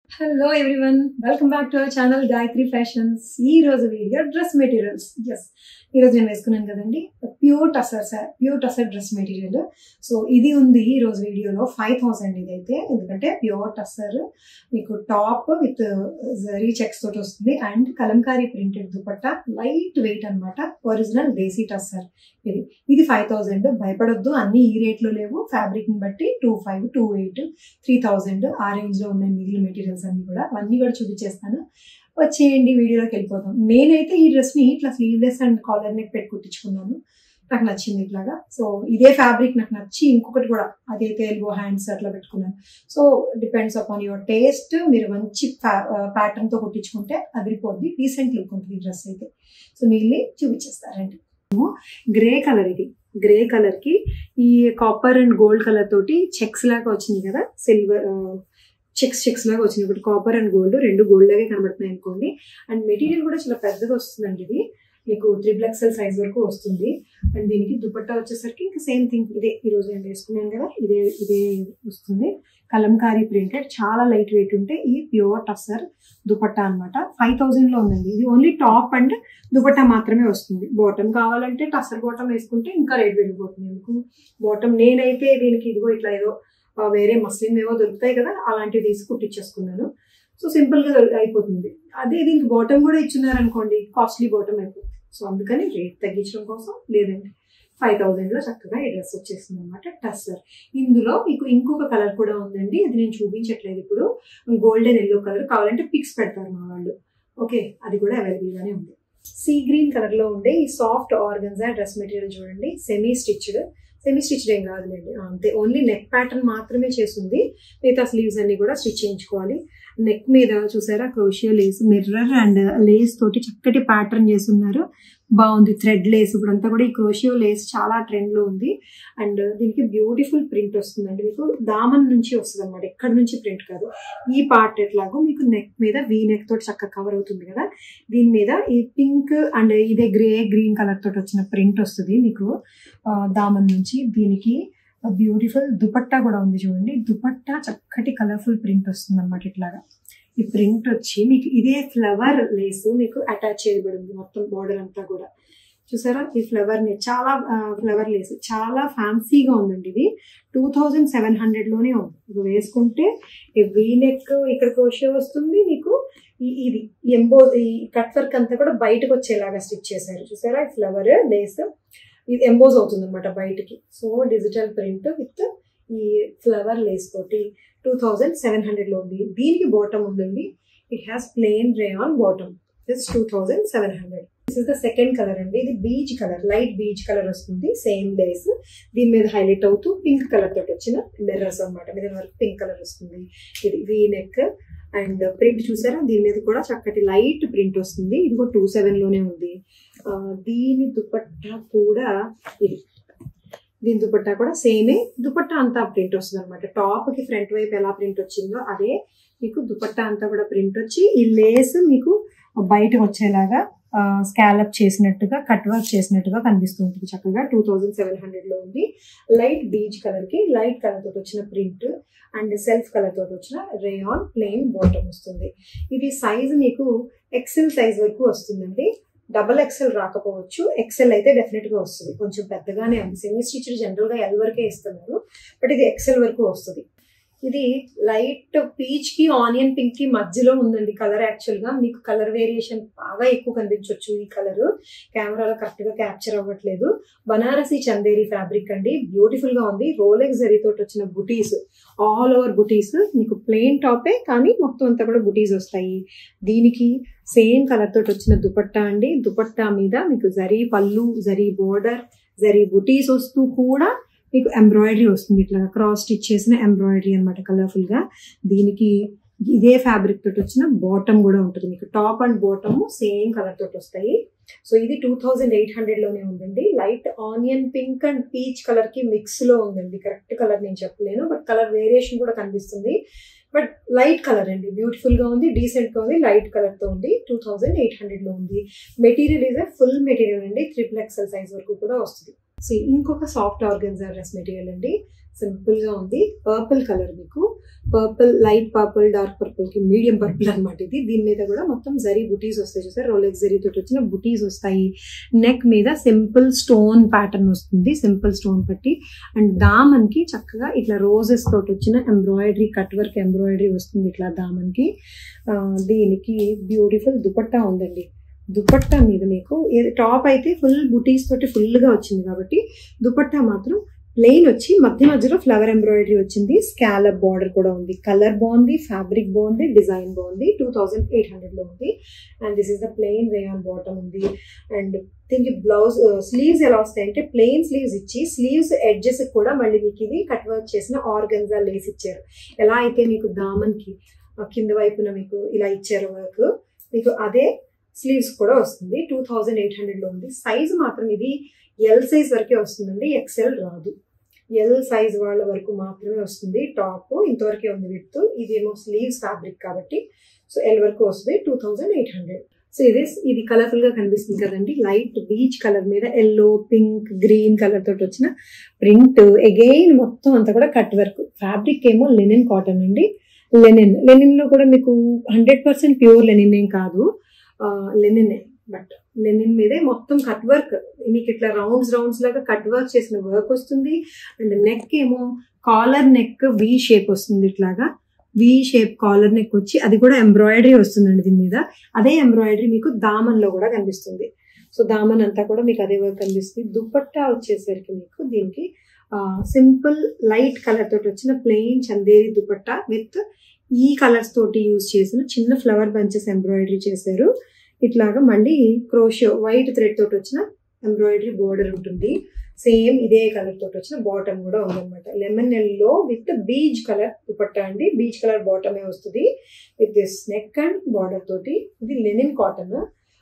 hello everyone welcome back to our channel Gayatri fashions ఈ రోజు video dress materials yes ఈ రోజు నేను వేసుకున్నాను కదండి pure tussar sir pure tussar dress material so ఇది ఉంది ఈ రోజు వీడియోలో ఫైవ్ థౌసండ్ ఇది అయితే ఎందుకంటే ప్యూర్ టసర్ మీకు టాప్ విత్ జరీ చెక్స్ తోటి వస్తుంది and Kalamkari printed dupatta light weight అన్నమాట ఒరిజినల్ దేశీ టసర్ ఇది ఇది ఫైవ్ థౌసండ్ భయపడొద్దు అన్ని ఈ రేట్లో లేవు ఫ్యాబ్రిక్ ని బట్టి two five two eight three thousand ఆ రేంజ్ లో ఉన్నాయి మిగిలిన మెటీరియల్స్ అన్ని కూడా అవన్నీ కూడా చూపించేస్తాను వచ్చేయండి వీడియోలోకి వెళ్ళిపోతాం నేనైతే ఈ డ్రెస్ ని ఇట్లా స్లీవ్లెస్ అండ్ కాలర్ నెక్ పెట్టి కుట్టించుకున్నాను నాకు నచ్చింది ఇట్లాగా సో ఇదే ఫ్యాబ్రిక్ నాకు నచ్చి ఇంకొకటి కూడా అదైతే ఎల్బో హ్యాండ్స్ అట్లా పెట్టుకున్నాను so depends upon your taste మీరు మంచి ప్యాటర్న్ తో కుట్టించుకుంటే అదిరిపోద్ది డీసెంట్ లుక్ ఉంటుంది ఈ డ్రెస్ అయితే సో మిగిలిన చూపించేస్తారండి గ్రే కలర్ ఇది గ్రే కలర్ కి ఈ కాపర్ అండ్ గోల్డ్ కలర్ తోటి చెక్స్ లాగా వచ్చింది కదా సిల్వర్ చెక్స్ చెక్స్ లాగా వచ్చింది ఇప్పుడు కాపర్ అండ్ గోల్డ్ రెండు గోల్డ్ లాగే కనబడుతున్నాయి అనుకోండి అండ్ మెటీరియల్ కూడా చాలా పెద్దగా వస్తుందండి ఇది మీకు త్రిబుల్ ఎక్సెల్ సైజ్ వరకు వస్తుంది అండ్ దీనికి దుపట్టా వచ్చేసరికి ఇంకా సేమ్ థింగ్ ఇదే ఈ రోజు నేను వేసుకున్నాను కదా ఇదే ఇదే వస్తుంది కలంకారీ ప్రింటెడ్ చాలా లైట్ వెయిట్ ఉంటే ఈ ప్యూర్ టసర్ దుపట్టా అనమాట ఫైవ్ థౌజండ్ లో ఉందండి ఇది ఓన్లీ టాప్ అండ్ దుపట్టా మాత్రమే వస్తుంది బాటమ్ కావాలంటే టసర్ బాటమ్ వేసుకుంటే ఇంకా రేట్ పెరిగిపోతుంది ఎందుకు బాటమ్ నేనైతే దీనికి ఇదిగో ఇట్లా ఏదో వేరే మస్లిన్ ఏవో దొరుకుతాయి కదా అలాంటివి తీసి కుట్టించేసుకున్నాను సో సింపుల్ గా అయిపోతుంది అదే దీనికి బాటమ్ కూడా ఇచ్చున్నారు అనుకోండి కాస్ట్లీ బాటమ్ అయిపోతుంది సో అందుకని రేట్ తగ్గించడం కోసం లేదండి ఫైవ్ థౌజండ్ లో చక్కగా ఈ డ్రెస్ వచ్చేస్తుంది అనమాట టస్సర్ ఇందులో మీకు ఇంకొక కలర్ కూడా ఉందండి అది నేను చూపించట్లేదు ఇప్పుడు గోల్డెన్ ఎల్లో కలర్ కావాలంటే పిక్స్ పెడతారు మా వాళ్ళు ఓకే అది కూడా అవైలబుల్ గానే ఉంది సీ గ్రీన్ కలర్ లో ఉండే ఈ సాఫ్ట్ ఆర్గన్జా డ్రెస్ మెటీరియల్ చూడండి సెమీ స్టిచ్డ్ సెమీ స్టిచ్డ్ ఏం కాదులేండి అంతే ఓన్లీ నెక్ ప్యాటర్న్ మాత్రమే చేస్తుంది మిగతా స్లీవ్స్ అన్ని కూడా స్టిచ్ చేయించుకోవాలి నెక్ మీద చూసారా crochet lace mirror and lace తోటి చక్కటి ప్యాటర్న్ చేస్తున్నారు బాగుంది థ్రెడ్ లేస్ ఇప్పుడు అంతా కూడా ఈ క్రోషియో లేస్ చాలా ట్రెండ్ లో ఉంది అండ్ దీనికి బ్యూటిఫుల్ ప్రింట్ వస్తుందండి మీకు దామన్ నుంచి వస్తుంది అనమాట ఎక్కడి నుంచి ప్రింట్ కాదు ఈ పార్ట్ ఎట్లాగో మీకు నెక్ మీద వీ నెక్ తోటి చక్కగా కవర్ అవుతుంది కదా దీని మీద ఈ పింక్ అండ్ ఇదే గ్రే గ్రీన్ కలర్ తోటి వచ్చిన ప్రింట్ వస్తుంది మీకు దామన్ నుంచి దీనికి బ్యూటిఫుల్ దుపట్టా కూడా ఉంది చూడండి దుపట్టా చక్కటి కలర్ఫుల్ ప్రింట్ వస్తుంది అనమాట ఇట్లాగా ఈ ప్రింట్ వచ్చి మీకు ఇదే ఫ్లవర్ లేస్ మీకు అటాచ్ చేయబడింది మొత్తం బార్డర్ అంతా కూడా చూసారా ఈ ఫ్లవర్ ని చాలా ఫ్లవర్ లేస్ చాలా ఫ్యాన్సీగా ఉందండి ఇది టూ థౌజండ్ సెవెన్ హండ్రెడ్ లోనే ఉంది ఇది వేసుకుంటే ఈ వీ నెక్ ఇక్కడ క్రోషియో వస్తుంది మీకు ఇది ఎంబో ఈ కట్ వర్క్ అంతా కూడా బయటకు వచ్చేలాగా స్టిచ్ చేశారు చూసారా ఈ ఫ్లవర్ లేస్ ఇది ఎంబోజ్ అవుతుంది అనమాట బయటికి సో డిజిటల్ ప్రింట్ విత్ ఈ ఫ్లవర్ లేస్ తోటి టూ థౌజండ్ సెవెన్ హండ్రెడ్ లో ఉంది దీనికి బాటమ్ ఉందండి it has plain rayon bottom this two thousand seven hundred this is the second colour అండి ఇది peach colour light peach colour వస్తుంది same lace దీని మీద హైలైట్ అవుతూ పింక్ కలర్ తోటి వచ్చిన మిర్రర్స్ అనమాట మీద వరకు పింక్ కలర్ వస్తుంది ఇది వీ నెక్ అండ్ ప్రింట్ చూసారా దీని మీద కూడా చక్కటి లైట్ ప్రింట్ వస్తుంది ఇది కూడా టూ సెవెన్ లోనే ఉంది దీని దుపట్టా కూడా ఇది దీని దుపట్టా కూడా సేమే దుపట్టా అంతా ప్రింట్ వస్తుంది అనమాట టాప్ కి ఫ్రంట్ వైపు ఎలా ప్రింట్ వచ్చిందో అదే మీకు దుపట్టా అంతా కూడా ప్రింట్ వచ్చి ఈ లేస్ మీకు బయటకు వచ్చేలాగా స్కాలప్ చేసినట్టుగా కట్ వర్క్ చేసినట్టుగా కనిపిస్తుంటుంది చక్కగా టూ థౌజండ్ సెవెన్ హండ్రెడ్ లో ఉంది లైట్ బీచ్ కలర్ కి లైట్ కలర్ తోటి వచ్చిన ప్రింట్ అండ్ సెల్ఫ్ కలర్ తోటి వచ్చిన రేయాన్ ప్లెయిన్ బాటమ్ వస్తుంది ఇది సైజ్ మీకు ఎక్సెల్ సైజ్ వరకు వస్తుందండి డబల్ ఎక్సెల్ రాకపోవచ్చు ఎక్సెల్ అయితే డెఫినెట్ గా వస్తుంది కొంచెం పెద్దగానే ఉంది సెమీ స్టిచ్డ్ జనరల్ గా ఎల్ వరకే ఇస్తున్నారు బట్ ఇది ఎక్సెల్ వరకు వస్తుంది ఇది లైట్ పీచ్ కి ఆనియన్ పింక్ కి మధ్యలో ఉందండి కలర్ యాక్చువల్ గా మీకు కలర్ వేరియేషన్ బాగా ఎక్కువ కనిపించవచ్చు ఈ కలర్ కెమెరాలో కరెక్ట్ గా క్యాప్చర్ అవ్వట్లేదు బనారసి చందేరి ఫ్యాబ్రిక్ అండి బ్యూటిఫుల్ గా ఉంది రోలెక్స్ తోటి వచ్చిన బుటీస్ ఆల్ ఓవర్ బుటీస్ మీకు ప్లెయిన్ టాపే కానీ మొత్తం అంతా కూడా బుటీస్ వస్తాయి దీనికి సేమ్ కలర్ తోటి వచ్చిన దుపట్టా అండి దుపట్టా మీద మీకు జరీ పళ్ళు జరీ బోర్డర్ జరీ బుటీస్ వస్తూ కూడా మీకు ఎంబ్రాయిడరీ వస్తుంది ఇట్లా క్రాస్ స్టిచ్ చేసిన ఎంబ్రాయిడరీ అనమాట కలర్ఫుల్ గా దీనికి ఇదే ఫ్యాబ్రిక్ తోటి వచ్చిన బాటమ్ కూడా ఉంటుంది మీకు top and bottom same colour తోటి వస్తాయి సో ఇది టూ థౌజండ్ ఎయిట్ హండ్రెడ్ లోనే ఉందండి light onion pink and peach colour కి మిక్స్ లో ఉందండి కరెక్ట్ కలర్ నేను చెప్పలేను బట్ కలర్ వేరియేషన్ కూడా కనిపిస్తుంది బట్ లైట్ కలర్ అండి బ్యూటిఫుల్ గా ఉంది డీసెంట్ గా ఉంది లైట్ కలర్ తో ఉంది టూ థౌజండ్ ఎయిట్ హండ్రెడ్ లో ఉంది మెటీరియల్ ఇస్ ఫుల్ మెటీరియల్ అండి త్రిపుల్ ఎక్సెల్ సైజ్ వరకు కూడా వస్తుంది సో ఇంకొక సాఫ్ట్ ఆర్గన్జా డ్రెస్ మెటీరియల్ అండి సింపుల్ గా ఉంది పర్పుల్ కలర్ మీకు purple light purple dark purple కి మీడియం పర్పుల్ అనమాట ఇది దీని మీద కూడా మొత్తం జరీ బుటీస్ వస్తాయి చూసారు రోలెక్స్ జరీ తోటి వచ్చిన బుటీస్ వస్తాయి నెక్ మీద సింపుల్ స్టోన్ ప్యాటర్న్ వస్తుంది సింపుల్ స్టోన్ పట్టి అండ్ దామన్ కి చక్కగా ఇట్లా రోజెస్ తోటి వచ్చిన ఎంబ్రాయిడరీ కట్ వర్క్ ఎంబ్రాయిడరీ వస్తుంది ఇట్లా దామన్ కి ఆ, దీనికి బ్యూటిఫుల్ దుపట్టా ఉందండి దుపట్టా మీద మీకు టాప్ అయితే ఫుల్ బుటీస్ తోటి ఫుల్ గా వచ్చింది కాబట్టి దుపట్టా మాత్రం ప్లెయిన్ వచ్చి మధ్య మధ్యలో ఫ్లవర్ ఎంబ్రాయిడరీ వచ్చింది స్కాలప్ బార్డర్ కూడా ఉంది కలర్ బాగుంది ఫ్యాబ్రిక్ బాగుంది డిజైన్ బాగుంది టూ థౌజండ్ ఎయిట్ హండ్రెడ్ లో ఉంది and this is the plain rayon bottom ఉంది అండ్ దీనికి బ్లౌజ్ స్లీవ్స్ ఎలా వస్తాయంటే ప్లెయిన్ స్లీవ్స్ ఇచ్చి స్లీవ్స్ ఎడ్జెస్ కూడా మళ్ళీ మీకు ఇది కట్ వర్క్ చేసిన ఆర్గన్జా లేస్ ఇచ్చారు ఎలా అయితే మీకు దామన్ కి ఆ, కింద వైపున మీకు ఇలా ఇచ్చారు వర్క్ మీకు అదే స్లీవ్స్ కూడా వస్తుంది టూ థౌజండ్ ఎయిట్ హండ్రెడ్ లో ఉంది సైజ్ మాత్రం ఇది ఎల్ సైజ్ వరకే వస్తుందండి ఎక్సెల్ రాదు ఎల్ సైజ్ వాళ్ళ వరకు మాత్రమే వస్తుంది టాప్ ఇంతవరకే ఉంది విత్ ఇదేమో స్లీవ్స్ ఫ్యాబ్రిక్ కాబట్టి సో ఎల్ వరకు వస్తుంది two thousand eight hundred so ఇది ఇది కలర్ఫుల్ గా కనిపిస్తుంది కదండి లైట్ బీచ్ కలర్ మీద ఎల్లో పింక్ గ్రీన్ కలర్ తోటి వచ్చిన ప్రింట్ అగైన్ మొత్తం అంతా కూడా కట్ వర్క్ ఫ్యాబ్రిక్ ఏమో లెనిన్ కాటన్ అండి లెనిన్ లెనిన్ లో కూడా మీకు హండ్రెడ్ పర్సెంట్ ప్యూర్ లెనిన్ ఏం కాదు లెనిన్ బట్ లెనిన్ మీదే మొత్తం కట్ వర్క్ మీకు ఇట్లా రౌండ్స్ రౌండ్స్ లాగా కట్ వర్క్ చేసిన వర్క్ వస్తుంది అండ్ నెక్ ఏమో కాలర్ నెక్ వి షేప్ వస్తుంది ఇట్లాగా వి షేప్ కాలర్ నెక్ వచ్చి అది కూడా ఎంబ్రాయిడరీ వస్తుందండి దీని మీద అదే ఎంబ్రాయిడరీ మీకు దామన్ లో కూడా కనిపిస్తుంది సో దామన్ అంతా కూడా మీకు అదే వర్క్ కనిపిస్తుంది దుపట్టా వచ్చేసరికి మీకు దీనికి సింపుల్ లైట్ కలర్ తోటి వచ్చిన ప్లెయిన్ చందేరి దుపట్టా విత్ ఈ కలర్స్ తోటి యూజ్ చేసిన చిన్న ఫ్లవర్ బంచెస్ ఎంబ్రాయిడరీ చేశారు ఇట్లాగా మళ్ళీ క్రోషో వైట్ థ్రెడ్ తోటి వచ్చిన ఎంబ్రాయిడరీ బోర్డర్ ఉంటుంది సేమ్ ఇదే కలర్ తోటి వచ్చిన బాటమ్ కూడా ఉందన్నమాట lemon yellow with peach colour dupatta అండి బీచ్ కలర్ బాటమే వస్తుంది with this neck and border తోటి ఇది లెనిన్ కాటన్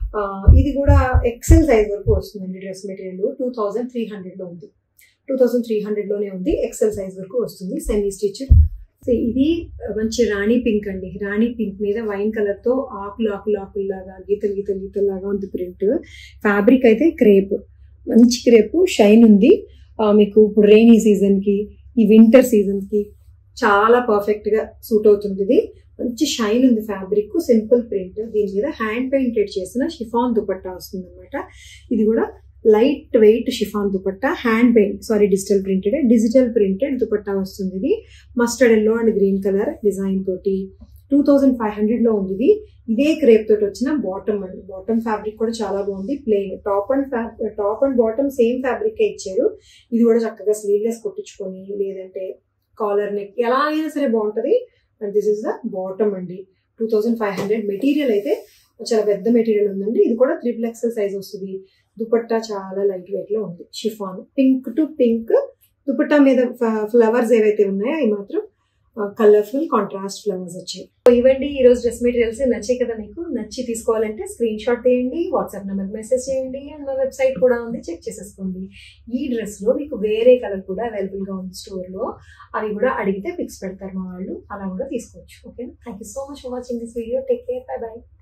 ఇది కూడా ఎక్సెల్ సైజ్ వరకు వస్తుందండి dress material two thousand three hundred లో ఉంది టూ థౌజండ్ త్రీ హండ్రెడ్ లోనే ఉంది ఎక్సెల్ సైజ్ వరకు వస్తుంది సెమీ స్టిచ్ సో ఇది మంచి రాణి పింక్ అండి రాణి పింక్ మీద వైన్ కలర్ తో ఆకులు ఆకులు ఆకులు లాగా గీతలు గీతలు గీతలు లాగా ఉంది ప్రింట్ ఫ్యాబ్రిక్ అయితే క్రేప్ మంచి క్రేప్ షైన్ ఉంది ఆ, మీకు ఇప్పుడు రెయినీ సీజన్ కి ఈ వింటర్ సీజన్ కి చాలా పర్ఫెక్ట్ గా సూట్ అవుతుంది ఇది మంచి షైన్ ఉంది ఫ్యాబ్రిక్ సింపుల్ ప్రింట్ దీని మీద హ్యాండ్ పెయింటెడ్ చేసిన షిఫాన్ దుపట్టా వస్తుంది అనమాట ఇది కూడా light weight chiffon dupatta hand paint sari digital printed digital printed dupatta వస్తుంది ఇది mustard yellow and green colour design తోటి టూ థౌజండ్ ఫైవ్ హండ్రెడ్ లో ఉంది ఇది ఇదే క్రేప్ తోటి వచ్చిన బాటమ్ అండి బాటమ్ ఫ్యాబ్రిక్ కూడా చాలా బాగుంది plain top and top and bottom same fabric ఇచ్చారు ఇది కూడా చక్కగా స్లీవ్లెస్ కుట్టించుకొని లేదంటే కాలర్ నెక్ ఎలా అయినా సరే బాగుంటది and this is the bottom అండి two thousand five hundred material అయితే చాలా పెద్ద మెటీరియల్ ఉందండి ఇది కూడా త్రిపుల్ ఎక్సెల్ సైజ్ వస్తుంది దుపట్టా చాలా లైట్ వెయిట్ లో ఉంది chiffon pink to pink dupatta మీద ఫ్లవర్స్ ఏవైతే ఉన్నాయో అవి మాత్రం కలర్ఫుల్ కాంట్రాస్ట్ ఫ్లవర్స్ వచ్చాయి సో ఇవండి ఈ రోజు డ్రెస్ మెటీరియల్స్ నచ్చాయి కదా మీకు నచ్చి తీసుకోవాలంటే స్క్రీన్ షాట్ తీయండి వాట్సాప్ నెంబర్ మెసేజ్ చేయండి అండ్ మా వెబ్సైట్ కూడా ఉంది చెక్ చేసేసుకోండి ఈ డ్రెస్ లో మీకు వేరే కలర్ కూడా అవైలబుల్ గా ఉంది స్టోర్ లో అవి కూడా అడిగితే పిక్స్ పెడతారు మా వాళ్ళు అలా కూడా తీసుకోవచ్చు okay thank you so much for watching this video take care bye by